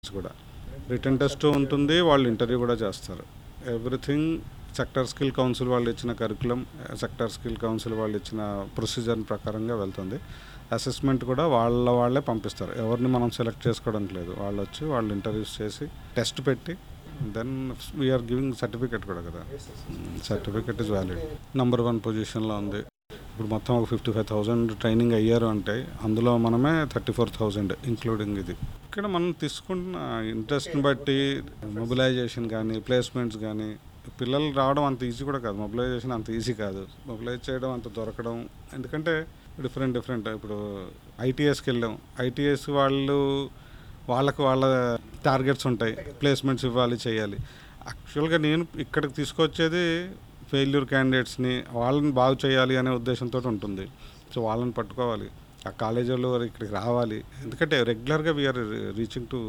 కూడా return test ఉంటుంది వాళ్ళు ఇంటర్వ్యూ కూడా చేస్తారు ఎవ్రీథింగ్ సెక్టర్ స్కిల్ కౌన్సిల్ వాళ్ళు ఇచ్చిన కరికులం సెక్టర్ స్కిల్ కౌన్సిల్ వాళ్ళు ఇచ్చిన ప్రొసీజర్ ప్రకారంగా వెళ్తుంది అసెస్మెంట్ కూడా వాళ్ళ వాళ్ళే పంపిస్తారు ఎవరిని మనం సెలెక్ట్ చేసుకోవడానికి లేదు వాళ్ళు వచ్చి వాళ్ళు ఇంటర్వ్యూస్ చేసి టెస్ట్ పెట్టి దెన్ వీఆర్ గివింగ్ సర్టిఫికెట్ కూడా కదా certificate is valid number one పొజిషన్లో ఉంది ఇప్పుడు మొత్తం ఒక ఫిఫ్టీ ఫైవ్ థౌజండ్ ట్రైనింగ్ అయ్యారు అంటే అందులో మనమే థర్టీ ఫోర్ థౌజండ్ ఇంక్లూడింగ్ ఇది ఇక్కడ మనం తీసుకుంటున్న ఇంట్రెస్ట్ని బట్టి మొబిలైజేషన్ కానీ ప్లేస్మెంట్స్ కానీ పిల్లలు రావడం అంత ఈజీ కూడా కాదు మొబిలైజేషన్ అంత ఈజీ కాదు మొబిలైజ్ చేయడం అంత దొరకడం ఎందుకంటే డిఫరెంట్ డిఫరెంట్ ఇప్పుడు ఐటీఎస్కి వెళ్ళాం ఐటీఎస్ వాళ్ళు వాళ్ళకు వాళ్ళ టార్గెట్స్ ఉంటాయి ప్లేస్మెంట్స్ ఇవ్వాలి చేయాలి యాక్చువల్గా నేను ఇక్కడికి తీసుకొచ్చేది ఫెయిల్యూర్ క్యాండిడేట్స్ని వాళ్ళని బాగు చేయాలి అనే ఉద్దేశంతో ఉంటుంది సో వాళ్ళని పట్టుకోవాలి ఆ కాలేజీ వాళ్ళు ఇక్కడికి రావాలి ఎందుకంటే రెగ్యులర్గా we're reaching to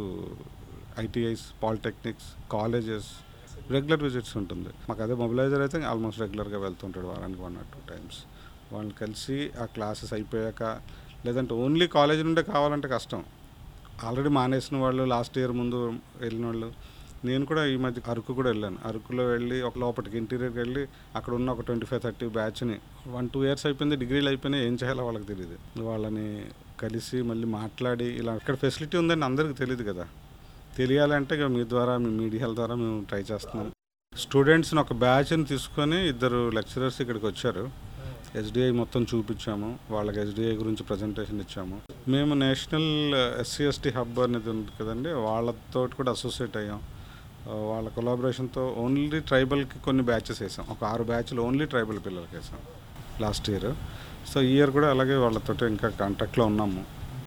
ITIs polytechnics colleges regular visits ఉంటుంది మాకు అదే మొబిలైజర్ అయితే ఆల్మోస్ట్ రెగ్యులర్గా వెళ్తుంటాడు వారానికి వన్ ఆర్ టూ టైమ్స్ వాళ్ళని కలిసి ఆ క్లాసెస్ అయిపోయాక లేదంటే ఓన్లీ కాలేజ్ నుండే కావాలంటే కష్టం ఆల్రెడీ మానేసిన వాళ్ళు లాస్ట్ ఇయర్ ముందు వెళ్ళిన వాళ్ళు నేను కూడా ఈ మధ్య అరకు కూడా వెళ్ళాను అరకులో వెళ్ళి ఒక లోపలికి ఇంటీరియర్కి వెళ్ళి అక్కడ ఉన్న ఒక ట్వంటీ ఫైవ్ థర్టీ బ్యాచ్ని వన్ టూ ఇయర్స్ అయిపోయింది డిగ్రీలు అయిపోయినాయి ఏం చేయాలో వాళ్ళకి తెలియదు వాళ్ళని కలిసి మళ్ళీ మాట్లాడి ఇలా ఇక్కడ ఫెసిలిటీ ఉందని అందరికీ తెలియదు కదా తెలియాలంటే ఇక మీ ద్వారా మీ మీడియాల ద్వారా మేము ట్రై చేస్తున్నాం స్టూడెంట్స్ని ఒక బ్యాచ్ని తీసుకొని ఇద్దరు లెక్చరర్స్ ఇక్కడికి వచ్చారు ఎస్డిఐ మొత్తం చూపించాము వాళ్ళకి ఎస్డిఐ గురించి ప్రజెంటేషన్ ఇచ్చాము మేము నేషనల్ ఎస్సీ ఎస్టీ హబ్ అనేది ఉంది కదండి వాళ్ళతో కూడా అసోసియేట్ అయ్యాం ఆ, వాళ్ళ కొలాబరేషన్తో ఓన్లీ ట్రైబల్కి కొన్ని బ్యాచెస్ వేసాం ఒక ఆరు బ్యాచ్లు ఓన్లీ ట్రైబల్ పిల్లలకి వేసాం లాస్ట్ ఇయర్ సో ఈ ఇయర్ కూడా అలాగే వాళ్ళతో ఇంకా కాంటాక్ట్లో ఉన్నాము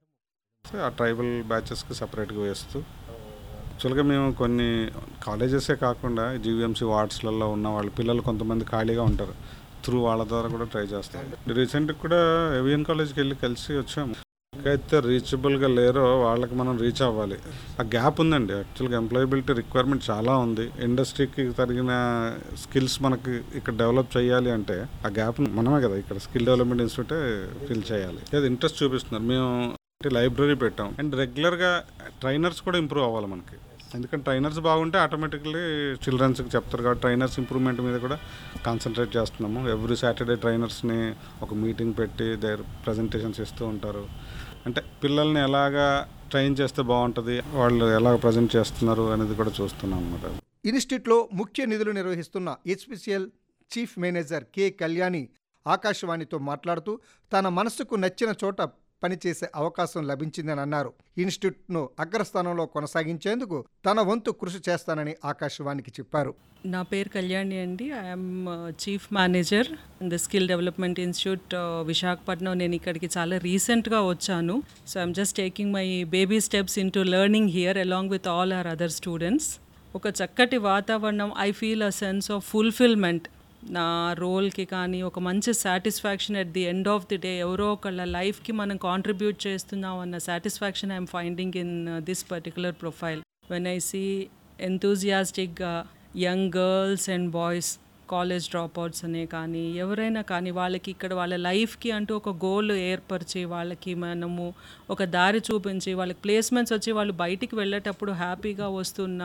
సో ఆ ట్రైబల్ బ్యాచెస్కి సపరేట్గా వేస్తూ యాక్చువల్గా మేము కొన్ని కాలేజెసే కాకుండా జీవీఎంసీ వార్డ్స్లలో ఉన్న వాళ్ళ పిల్లలు కొంతమంది ఖాళీగా ఉంటారు త్రూ వాళ్ళ ద్వారా కూడా ట్రై చేస్తాం రీసెంట్గా కూడా ఏవిఎన్ కాలేజ్కి వెళ్ళి కలిసి వచ్చాము అయితే రీచబుల్గా లేరో వాళ్ళకి మనం రీచ్ అవ్వాలి ఆ గ్యాప్ ఉందండి యాక్చువల్గా ఎంప్లాయబిలిటీ రిక్వైర్మెంట్ చాలా ఉంది ఇండస్ట్రీకి తగిన స్కిల్స్ మనకి ఇక్కడ డెవలప్ చేయాలి అంటే ఆ గ్యాప్ మనమే కదా ఇక్కడ స్కిల్ డెవలప్మెంట్ ఇన్స్టిట్యూటే ఫిల్ చేయాలి అది ఇంట్రెస్ట్ చూపిస్తున్నారు మేము లైబ్రరీ పెట్టాం అండ్ రెగ్యులర్గా ట్రైనర్స్ కూడా ఇంప్రూవ్ అవ్వాలి మనకి ఎందుకంటే ట్రైనర్స్ బాగుంటే ఆటోమేటిక్లీ చిల్డ్రన్స్కి చెప్తారు కాబట్టి ట్రైనర్స్ ఇంప్రూవ్మెంట్ మీద కూడా కాన్సన్ట్రేట్ చేస్తున్నాము ఎవ్రీ సాటర్డే ట్రైనర్స్ని ఒక మీటింగ్ పెట్టి దగ్గర ప్రజెంటేషన్స్ ఇస్తూ ఉంటారు అంటే పిల్లల్ని ఎలాగా ట్రైన్ చేస్తే బాగుంటుంది వాళ్ళు ఎలా ప్రజెంట్ చేస్తున్నారు అనేది కూడా చూస్తున్నాం అనమాట ఇన్స్టిట్యూట్లో ముఖ్య నిధులు నిర్వహిస్తున్న HPCL chief manager K Kalyani ఆకాశవాణితో మాట్లాడుతూ తన మనసుకు నచ్చిన చోట పనిచేసే అవకాశం లభించిందని అన్నారు ఇన్స్టిట్యూట్ను అగ్రస్థానంలో కొనసాగించేందుకు తన వంతు కృషి చేస్తానని ఆకాశవాణికి చెప్పారు నా పేరు కళ్యాణి అండి I'm chief manager in the skill development institute Visakhapatnam నేను ఇక్కడికి చాలా రీసెంట్గా వచ్చాను so I'm just taking my baby steps into learning here along with all our other students ఒక చక్కటి వాతావరణం I feel a sense of fulfilment నా రోల్కి కానీ ఒక మంచి satisfaction at the end of the day ఎవరో ఒకళ్ళ లైఫ్కి మనం కాంట్రిబ్యూట్ చేస్తున్నాం అన్న satisfaction I'm finding in this particular profile when I see ఎంతూజియాస్టిక్గా young girls and boys college dropouts అనే కానీ ఎవరైనా కానీ వాళ్ళకి ఇక్కడ వాళ్ళ లైఫ్కి అంటూ ఒక గోల్ ఏర్పరిచి వాళ్ళకి మనము ఒక దారి చూపించి వాళ్ళకి ప్లేస్మెంట్స్ వచ్చి వాళ్ళు బయటికి వెళ్ళేటప్పుడు హ్యాపీగా వస్తున్న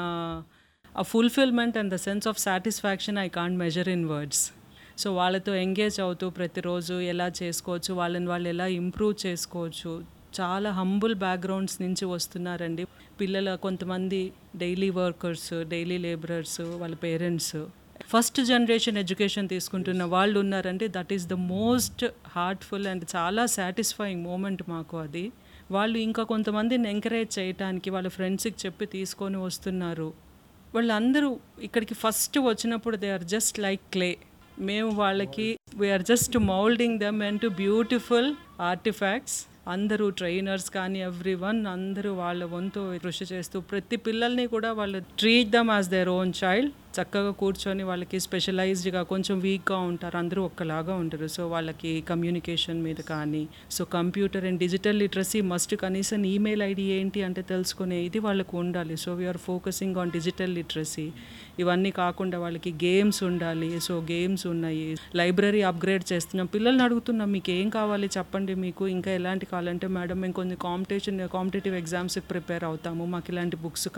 ఆ fulfilment and the sense of satisfaction I can't measure in words so వాళ్ళతో ఎంగేజ్ అవుతూ ప్రతిరోజు ఎలా చేసుకోవచ్చు వాళ్ళని వాళ్ళు ఎలా ఇంప్రూవ్ చేసుకోవచ్చు చాలా హంబుల్ బ్యాక్గ్రౌండ్స్ నుంచి వస్తున్నారండి పిల్లల కొంతమంది డైలీ వర్కర్స్ డైలీ లేబరర్స్ వాళ్ళ పేరెంట్స్ ఫస్ట్ జనరేషన్ ఎడ్యుకేషన్ తీసుకుంటున్న వాళ్ళు ఉన్నారంటే that is the most heartful and చాలా సాటిస్ఫైయింగ్ మూమెంట్ మాకు అది వాళ్ళు ఇంకా కొంతమందిని ఎంకరేజ్ చేయటానికి వాళ్ళ ఫ్రెండ్స్కి చెప్పి తీసుకొని వస్తున్నారు వాళ్ళందరూ ఇక్కడికి ఫస్ట్ వచ్చినప్పుడు they are just like clay మేము వాళ్ళకి we're just moulding them and to beautiful artefacts అందరూ ట్రైనర్స్ కానీ ఎవ్రీ వన్ అందరూ వాళ్ళ వంతు కృషి చేస్తూ ప్రతి పిల్లల్ని కూడా వాళ్ళు treat them as their own child చక్కగా కూర్చొని వాళ్ళకి స్పెషలైజ్డ్గా కొంచెం వీక్గా ఉంటారు అందరూ ఒక్కలాగా ఉంటారు సో వాళ్ళకి కమ్యూనికేషన్ మీద కానీ so computer and digital literacy must కనీసం ఈమెయిల్ ఐడి ఏంటి అంటే తెలుసుకునే ఇది వాళ్ళకు ఉండాలి so we're focusing on digital literacy ఇవన్నీ కాకుండా వాళ్ళకి గేమ్స్ ఉండాలి సో గేమ్స్ ఉన్నాయి లైబ్రరీ అప్గ్రేడ్ చేస్తున్నాం పిల్లల్ని అడుగుతున్నాం మీకు ఏం కావాలి చెప్పండి మీకు ఇంకా ఎలాంటి కావాలంటే మేడం మేము కొన్ని కాంపిటీషన్ కాంపిటేటివ్ ఎగ్జామ్స్కి ప్రిపేర్ అవుతాము మాకు ఇలాంటి బుక్స్